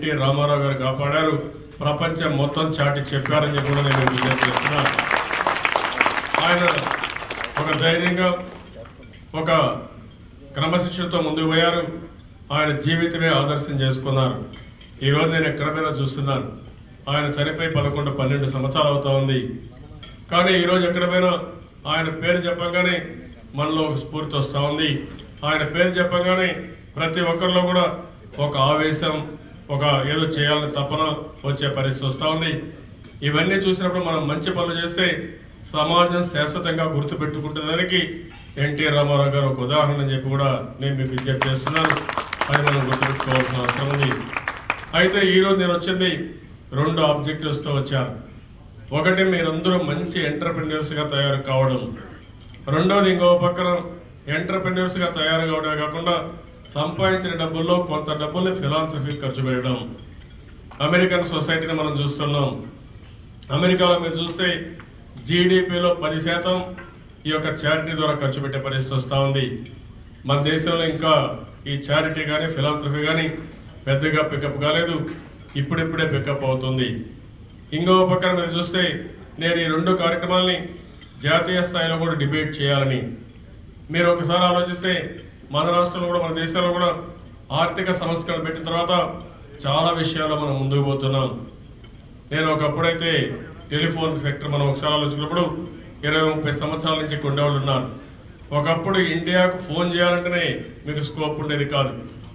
NT Ramarao గారు కాపాడారు ప్రపంచం మొత్తం చాటి చెప్పారని చెప్పి కూడా నేను విజ్ఞప్తి చేస్తున్నాను ఆయన ఒక ధైర్యంగా ఒక క్రమశిక్షణతో ముందుకు పోయారు ఆయన జీవితమే ఆదర్శం చేసుకున్నారు ఈ రోజు నేను ఎక్కడ మీద చూస్తున్నాను ఆయన చనిపోయి పదకొండు పన్నెండు సంవత్సరాలు అవుతా ఉంది కానీ ఈ రోజు ఎక్కడ పోయినా ఆయన పేరు చెప్పగానే మనలో ఒక స్ఫూర్తి వస్తూ ఉంది ఆయన పేరు చెప్పగానే ప్రతి ఒక్కరిలో కూడా ఒక ఆవేశం ఒక ఏదో చేయాలని తపన వచ్చే పరిస్థితి వస్తూ ఉంది ఇవన్నీ చూసినప్పుడు మనం మంచి పనులు చేస్తే సమాజం శాశ్వతంగా గుర్తుపెట్టుకుంటున్నదానికి ఎన్టీ రామారావు గారు ఒక ఉదాహరణ అని చెప్పి కూడా నేను మీకు విజ్ఞప్తి చేస్తున్నాను అది మనం గుర్తుపెట్టుకోవాల్సిన అవసరం ఉంది అయితే ఈ రోజు నేను వచ్చింది రెండు ఆబ్జెక్టివ్స్ తో వచ్చాను ఒకటి మీరందరూ మంచి ఎంటర్ప్రెన్యూర్స్ గా తయారు కావడం రెండోది ఇంకో పక్కన ఎంటర్ప్రెన్యూర్స్ గా తయారు కావడమే కాకుండా సంపాదించిన డబ్బుల్లో కొంత డబ్బుల్ని ఫిలాంథ్రఫీ ఖర్చు పెట్టడం అమెరికన్ సొసైటీని మనం చూస్తున్నాం అమెరికాలో మీరు చూస్తే జీడిపిలో పది శాతం ఈ యొక్క చారిటీ ద్వారా ఖర్చు పెట్టే పరిస్థితి వస్తూ ఉంది మన దేశంలో ఇంకా ఈ చారిటీ కానీ ఫిలాంథ్రఫీ కానీ పెద్దగా పికప్ కాలేదు ఇప్పుడిప్పుడే పికప్ అవుతుంది ఇంకో పక్కన మీరు చూస్తే నేను ఈ రెండు కార్యక్రమాల్ని జాతీయ స్థాయిలో కూడా డిబేట్ చేయాలని మీరు ఒకసారి ఆలోచిస్తే మన రాష్ట్రంలో కూడా మన దేశంలో కూడా ఆర్థిక సంస్కరణ పెట్టిన తర్వాత చాలా విషయాల్లో మనం ముందుకు పోతున్నాం నేను ఒకప్పుడైతే టెలిఫోన్ సెక్టర్ మనం ఒకసారి ఆలోచించినప్పుడు ఇరవై ముప్పై సంవత్సరాల నుంచి కొండేవాళ్ళు ఉన్నారు ఒకప్పుడు ఇండియాకు ఫోన్ చేయాలంటేనే మీకు స్కోప్ ఉండేది కాదు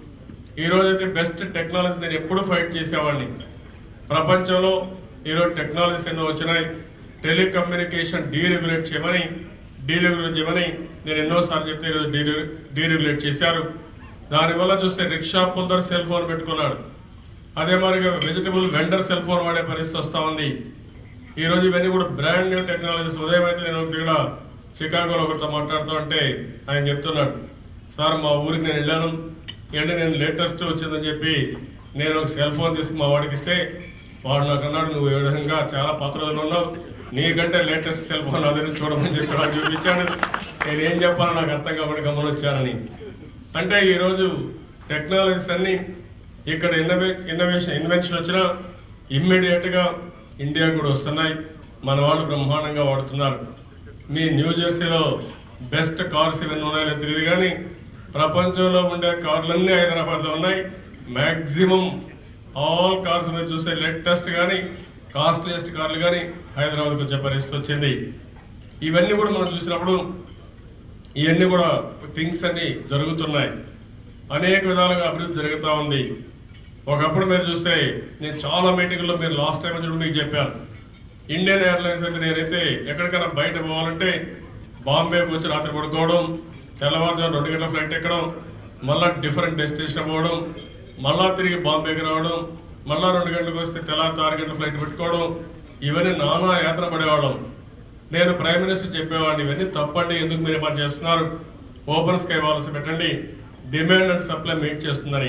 ఈ రోజైతే బెస్ట్ టెక్నాలజీ నేను ఎప్పుడు ఫైట్ చేసేవాడిని ప్రపంచంలో ఈరోజు టెక్నాలజీస్ ఎన్నో వచ్చినాయి టెలికమ్యూనికేషన్ డీరెగ్యులేట్ చేయమని డీరెగ్యులేట్ చేయమని నేను ఎన్నోసార్లు చెప్తే ఈరోజు డీరెగ్యులేట్ చేశారు దానివల్ల చూస్తే రిక్షా పొందర్ సెల్ ఫోన్ పెట్టుకున్నాడు అదే మాదిరిగా వెజిటబుల్ వెండర్ సెల్ ఫోన్ వాడే పరిస్థితి వస్తా ఉంది ఈ రోజు ఇవన్నీ కూడా బ్రాండ్ న్యూ టెక్నాలజీస్ ఉదయం అయితే నేను ఇక్కడ చికాగోలో ఒకరితో మాట్లాడుతూ ఉంటే ఆయన చెప్తున్నాడు సార్ మా ఊరికి నేను వెళ్ళాను ఏంటంటే నేను లేటెస్ట్ వచ్చిందని చెప్పి నేను ఒక సెల్ ఫోన్ తీసుకు మా వాడికి ఇస్తే వాడు నాకు అన్నాడు నువ్వు ఏ విధంగా చాలా పాత్రలు ఉన్నావు నీకంటే లేటెస్ట్ సెల్ ఫోన్ అదే చూడమని చెప్పి వాడు చూపించాడు నేను ఏం చెప్పాలో నాకు అర్థం కాబట్టి గమనొచ్చానని అంటే ఈ రోజు టెక్నాలజీస్ అన్ని ఇక్కడ ఇన్నోవే ఇన్నోవేషన్ ఇన్వెన్షన్ వచ్చినా ఇమ్మీడియట్ గా ఇండియా కూడా వస్తున్నాయి మన వాళ్ళు బ్రహ్మాండంగా వాడుతున్నారు మీ న్యూ జెర్సీలో బెస్ట్ కార్స్ ఇవన్నీ ఉన్నాయో తెలియదు కానీ ప్రపంచంలో ఉండే కార్లన్నీ హైదరాబాద్ లో ఉన్నాయి మాక్సిమం ఆల్ కార్స్ మీరు చూస్తే లేటెస్ట్ కానీ కాస్ట్లీయెస్ట్ కార్లు కానీ హైదరాబాద్కి వచ్చే పరిస్థితి వచ్చింది ఇవన్నీ కూడా మనం చూసినప్పుడు ఇవన్నీ కూడా థింగ్స్ అన్ని జరుగుతున్నాయి అనేక విధాలుగా అభివృద్ధి జరుగుతూ ఉంది ఒకప్పుడు మీరు చూస్తే నేను చాలా మీటింగ్లో మీరు లాస్ట్ టైం వచ్చి మీకు చెప్పాను ఇండియన్ ఎయిర్లైన్స్ అయితే నేనైతే ఎక్కడికైనా బయట పోవాలంటే బాంబేకి వచ్చి రాత్రి పడుకోవడం తెల్లవారుజాము రెండు గంటల ఫ్లైట్ ఎక్కడం మళ్ళా డిఫరెంట్ డెస్టినేషన్ పోవడం మళ్ళా తిరిగి బాంబేకి రావడం మళ్ళా రెండు గంటలకు వస్తే తెల్లారి ఆరు గంటల ఫ్లైట్ పెట్టుకోవడం ఇవన్నీ నానా యాత్ర పడేవాళ్ళం నేను ప్రైమ్ మినిస్టర్ చెప్పేవాడిని ఇవన్నీ తప్పండి ఎందుకు మీరు ఏమైనా చేస్తున్నారు ఓపెన్ స్కై పాలసీ పెట్టండి డిమాండ్ అండ్ సప్లై మీట్ చేస్తుందని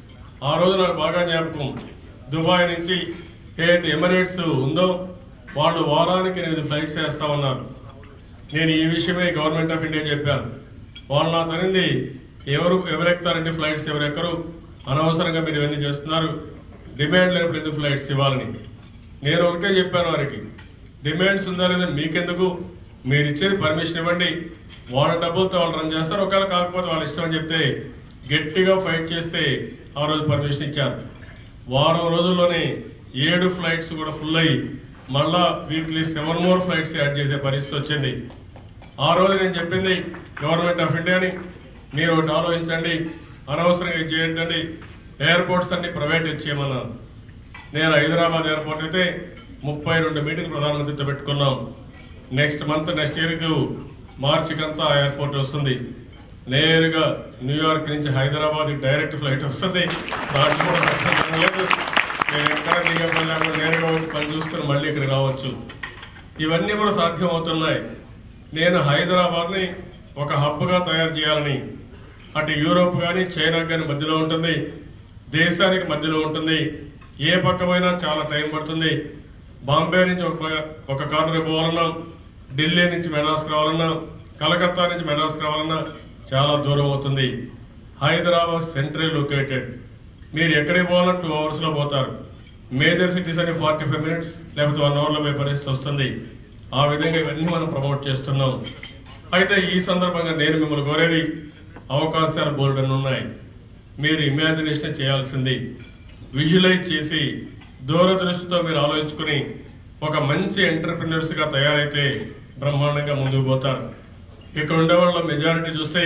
ఆ రోజు నాకు బాగా జ్ఞాపకం దుబాయ్ నుంచి ఏదైతే ఎమిరేట్స్ ఉందో వాళ్ళు వారానికి ఎనిమిది ఫ్లైట్స్ వేస్తామన్నారు నేను ఈ విషయమే గవర్నమెంట్ ఆఫ్ ఇండియా చెప్పాను వాళ్ళు నాకు అనింది ఎవరు ఎవరెక్తారండి ఫ్లైట్స్ ఎవరెక్కరు అనవసరంగా మీరు ఇవన్నీ చేస్తున్నారు డిమాండ్ లేనప్పుడు ఎందుకు ఫ్లైట్స్ ఇవ్వాలని నేను ఒకటే చెప్పాను వారికి డిమాండ్స్ ఉందా లేదా మీకెందుకు మీరు ఇచ్చేది పర్మిషన్ ఇవ్వండి వాళ్ళ డబ్బులతో వాళ్ళు రన్ చేస్తారు ఒకవేళ కాకపోతే వాళ్ళ ఇష్టం అని చెప్తే గట్టిగా ఫైట్ చేస్తే ఆ రోజు పర్మిషన్ ఇచ్చారు వారం రోజుల్లోనే ఏడు ఫ్లైట్స్ కూడా ఫుల్ అయ్యి మళ్ళా weekly seven more flights add చేసే పరిస్థితి వచ్చింది ఆ రోజు నేను చెప్పింది గవర్నమెంట్ ఆఫ్ ఇండియాని మీరు ఒకటి ఆలోచించండి అనవసరంగా ఇది చేయొద్దండి ఎయిర్పోర్ట్స్ అన్ని ప్రైవేట్ చేయమన్నాను నేను హైదరాబాద్ ఎయిర్పోర్ట్ అయితే ముప్పై రెండు మీటింగ్ ప్రధానమంత్రితో పెట్టుకున్నాం నెక్స్ట్ మంత్ నెక్స్ట్ ఇయర్కు మార్చికంతా ఆ ఎయిర్పోర్ట్ వస్తుంది నేరుగా న్యూయార్క్ నుంచి హైదరాబాద్ డైరెక్ట్ ఫ్లైట్ వస్తుంది దాంట్లో కూడా నష్టం లేదు నేను ఎక్కడ దిగబడి లేకుండా నేరుగా వచ్చి పని చూసుకుని మళ్ళీ ఇక్కడ రావచ్చు ఇవన్నీ కూడా సాధ్యం అవుతున్నాయి నేను హైదరాబాద్ని ఒక హబ్గా తయారు చేయాలని అటు యూరోప్ కానీ చైనా కానీ మధ్యలో ఉంటుంది దేశానికి మధ్యలో ఉంటుంది ఏ పక్కమైనా చాలా టైం పడుతుంది బాంబే నుంచి ఒక ఒక కార్నర్ పోవాలన్నా ఢిల్లీ నుంచి మెడ్రాస్ రావాలన్నా కలకత్తా నుంచి మెడ్రాస్ రావాలన్నా చాలా దూరం అవుతుంది హైదరాబాద్ సెంట్రల్ లొకేటెడ్ మీరు ఎక్కడికి పోవాలో టూ అవర్స్లో పోతారు మేజర్ సిటీస్ అని ఫార్టీ ఫైవ్ మినిట్స్ లేకపోతే వన్ అవర్లో పోయే పరిస్థితి వస్తుంది ఆ విధంగా ఇవన్నీ మనం ప్రమోట్ చేస్తున్నాం అయితే ఈ సందర్భంగా నేను మిమ్మల్ని కోరేది అవకాశాలు బోర్డు ఉన్నాయి మీరు ఇమాజినేషన్ చేయాల్సింది విజువలైజ్ చేసి దూరదృష్టితో మీరు ఆలోచించుకుని ఒక మంచి ఎంటర్ప్రినర్స్ గా తయారైతే బ్రహ్మాండంగా ముందుకు పోతారు ఇక్కడ ఉండే వాళ్ళ మెజారిటీ చూస్తే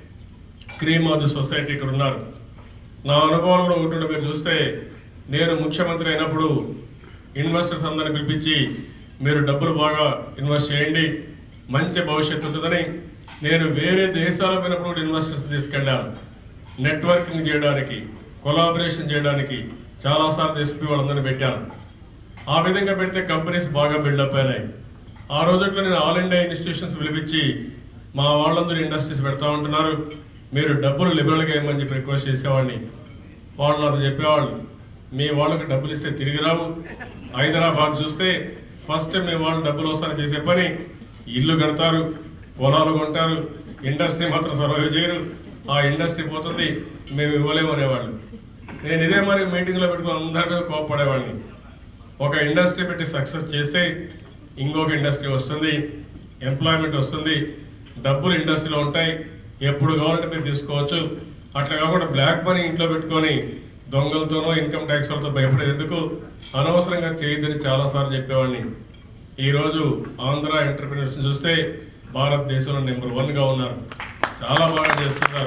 క్రీమ్ ఆఫ్ ది సొసైటీ ఇక్కడ ఉన్నారు నా అనుభవాలు కూడా ఒకటి ఉండే మీరు చూస్తే నేను ముఖ్యమంత్రి అయినప్పుడు ఇన్వెస్టర్స్ అందరిని పిలిపించి మీరు డబ్బులు బాగా ఇన్వెస్ట్ చేయండి మంచి భవిష్యత్తు ఉంటుందని నేను వేరే దేశాలకు పోయినప్పుడు కూడా ఇన్వెస్టర్స్ తీసుకెళ్ళాను నెట్వర్కింగ్ చేయడానికి కొలాబరేషన్ చేయడానికి చాలాసార్లు ఎస్పీ వాళ్ళందరినీ పెట్టాను ఆ విధంగా పెడితే కంపెనీస్ బాగా బిల్డప్ అయినాయి ఆ రోజుల్లో నేను ఆల్ ఇండియా ఇన్స్టిట్యూషన్స్ పిలిపించి మా వాళ్ళందరూ ఇండస్ట్రీస్ పెడతా ఉంటున్నారు మీరు డబ్బులు లిబరల్గా ఇవ్వమని చెప్పి రిక్వెస్ట్ చేసేవాడిని వాళ్ళు నాకు చెప్పేవాళ్ళు మీ వాళ్ళకి డబ్బులు ఇస్తే తిరిగి రావు హైదరాబాద్ చూస్తే ఫస్ట్ మీ వాళ్ళు డబ్బులు వస్తారని చేసే పని ఇల్లు కడతారు పొలాలు కొంటారు ఇండస్ట్రీ మాత్రం సర్వైవ్ చేయరు ఆ ఇండస్ట్రీ పోతుంది మేము ఇవ్వలేము అనేవాళ్ళు నేను ఇదే మరి మీటింగ్లో పెట్టుకుని అందరి మీద కోపపడేవాడిని ఒక ఇండస్ట్రీ పెట్టి సక్సెస్ చేస్తే ఇంకొక ఇండస్ట్రీ వస్తుంది ఎంప్లాయ్మెంట్ వస్తుంది డబ్బులు ఇండస్ట్రీలో ఉంటాయి ఎప్పుడు కావాలంటే మీరు తీసుకోవచ్చు అట్లా కాకుండా బ్లాక్ మనీ ఇంట్లో పెట్టుకొని దొంగలతోనో ఇన్కమ్ ట్యాక్స్ వాళ్ళతో భయపడేందుకు అనవసరంగా చేయొద్దని చాలాసార్లు చెప్పేవాడిని ఈ రోజు ఆంధ్ర ఎంటర్ప్రినర్స్ చూస్తే భారతదేశంలో నెంబర్ వన్ గా ఉన్నారు చాలా బాగా చేస్తున్నారు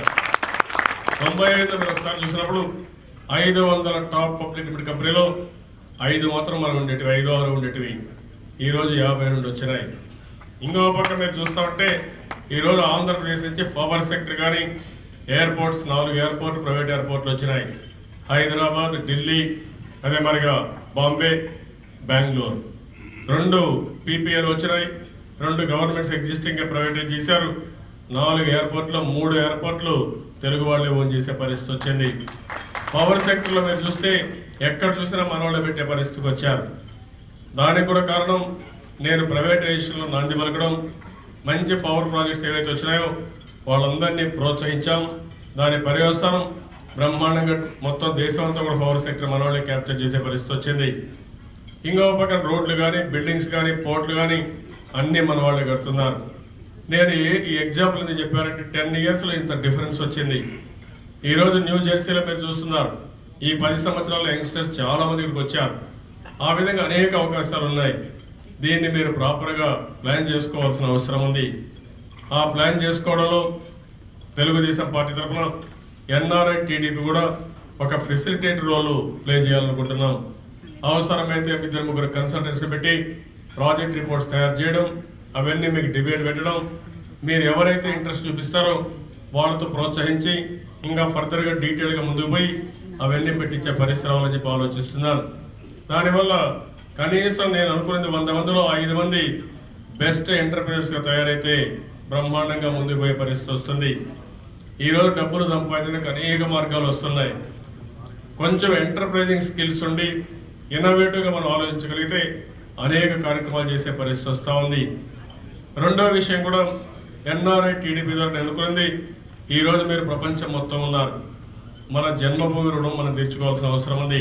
తొంభై ఐదు మీరు ఒకసారి చూసినప్పుడు ఐదు వందల టాప్ పబ్లిక్ లిమిటెడ్ కంపెనీలో ఐదు మాత్రం మనం ఉండేటివి ఐదు ఆరు ఉండేటివి ఈ రోజు యాభై రెండు వచ్చినాయి ఇంకో పక్క మీరు చూస్తా ఉంటే ఈ రోజు ఆంధ్రప్రదేశ్ నుంచి పవర్ సెక్టర్ కానీ ఎయిర్పోర్ట్స్ నాలుగు ఎయిర్పోర్ట్ ప్రైవేట్ ఎయిర్పోర్ట్లు వచ్చినాయి హైదరాబాద్ ఢిల్లీ అదే మరిగా బాంబే బెంగళూరు రెండు పీపీఎల్ వచ్చినాయి రెండు గవర్నమెంట్స్ ఎగ్జిస్టింగ్ ప్రైవేటైజ్ చేశారు నాలుగు ఎయిర్పోర్ట్లు మూడు ఎయిర్పోర్ట్లు తెలుగు వాళ్ళే ఓన్ చేసే పరిస్థితి వచ్చింది పవర్ సెక్టర్ లో మీరు చూస్తే ఎక్కడ చూసినా మనవాళ్ళే పెట్టే పరిస్థితికి వచ్చారు దానికి కూడా కారణం నేను ప్రైవేటైజేషన్ లో నాంది పలకడం మంచి పవర్ ప్రాజెక్ట్స్ ఏవైతే వచ్చినాయో వాళ్ళందరినీ ప్రోత్సహించాం దాని పర్యవసానం బ్రహ్మాండంగా మొత్తం దేశం అంతా కూడా పవర్ సెక్టర్ మనవాళ్ళే క్యాప్చర్ చేసే పరిస్థితి వచ్చింది ఇంకో పక్కన రోడ్లు కానీ బిల్డింగ్స్ కానీ పోర్ట్లు కానీ అన్ని మన వాళ్ళే కడుతున్నారు నేను ఏ- ఈ ఎగ్జాంపుల్ ఎందుకు చెప్పానంటే టెన్ ఇయర్స్ లో ఇంత డిఫరెన్స్ వచ్చింది ఈ రోజు న్యూ జెర్సీలో మీరు చూస్తున్నారు ఈ పది సంవత్సరాల యంగ్స్టర్స్ చాలా మంది ఇక్కడికి వచ్చారు ఆ విధంగా అనేక అవకాశాలు ఉన్నాయి దీన్ని మీరు ప్రాపర్ గా ప్లాన్ చేసుకోవాల్సిన అవసరం ఉంది ఆ ప్లాన్ చేసుకోవడంలో తెలుగుదేశం పార్టీ తరఫున ఎన్ఆర్ఐ టీడీపీ కూడా ఒక ఫెసిలిటేటర్ రోల్ ప్లే చేయాలనుకుంటున్నాం అవసరమైతే ఇద్దరు ముగ్గురు కన్సల్టెంట్స్ పెట్టి ప్రాజెక్ట్ రిపోర్ట్స్ తయారు చేయడం అవన్నీ మీకు డిబేట్ పెట్టడం మీరు ఎవరైతే ఇంట్రెస్ట్ చూపిస్తారో వాళ్ళతో ప్రోత్సహించి ఇంకా ఫర్దర్ గా డీటెయిల్ గా ముందుకు పోయి అవన్నీ పెట్టించే పరిస్థితి రావాలని చెప్పి ఆలోచిస్తున్నాను దానివల్ల కనీసం నేను అనుకున్నది వంద మందిలో ఐదు మంది బెస్ట్ ఎంటర్ప్రినర్స్ గా తయారైతే బ్రహ్మాండంగా ముందుకు పోయే పరిస్థితి వస్తుంది ఈ రోజు డబ్బులు సంపాదించడానికి అనేక మార్గాలు వస్తున్నాయి కొంచెం ఎంటర్ప్రైజింగ్ స్కిల్స్ ఉండి ఇన్నోవేటివ్ గా మనం ఆలోచించగలిగితే అనేక కార్యక్రమాలు చేసే పరిస్థితి వస్తా ఉంది రెండో విషయం కూడా ఎన్ఆర్ఐ టీడీపీ ద్వారా ఎన్నుకుంది ఈ రోజు మీరు ప్రపంచం మొత్తం ఉన్నారు మన జన్మభూమి రుణం మనం తీర్చుకోవాల్సిన అవసరం ఉంది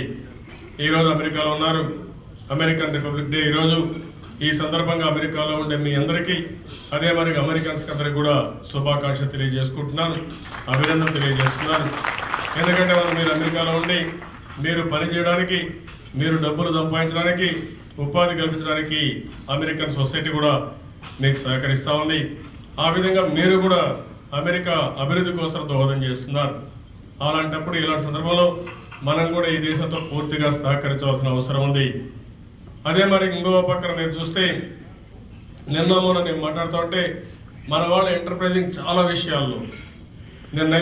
ఈ రోజు అమెరికాలో ఉన్నారు అమెరికన్ రిపబ్లిక్ డే ఈ రోజు ఈ సందర్భంగా అమెరికాలో ఉండే మీ అందరికీ అదే మరి అమెరికన్స్ అందరికి కూడా శుభాకాంక్షలు తెలియజేసుకుంటున్నాను అభినందన తెలియజేస్తున్నాను ఎందుకంటే మనం మీరు అమెరికాలో ఉండి మీరు పని చేయడానికి మీరు డబ్బులు సంపాదించడానికి ఉపాధి కల్పించడానికి అమెరికన్ సొసైటీ కూడా మీకు సహకరిస్తా ఉంది ఆ విధంగా మీరు కూడా అమెరికా అభివృద్ధి కోసం దోహదం చేస్తున్నారు అలాంటప్పుడు ఇలాంటి సందర్భంలో మనం కూడా ఈ దేశంతో పూర్తిగా సహకరించవలసిన అవసరం ఉంది అదే మరి ఇంకో పక్కన మీరు చూస్తే నిన్న మొన్న నేను మాట్లాడుతూ ఉంటే మన వాళ్ళ ఎంటర్ప్రైజింగ్ చాలా విషయాల్లో నిన్న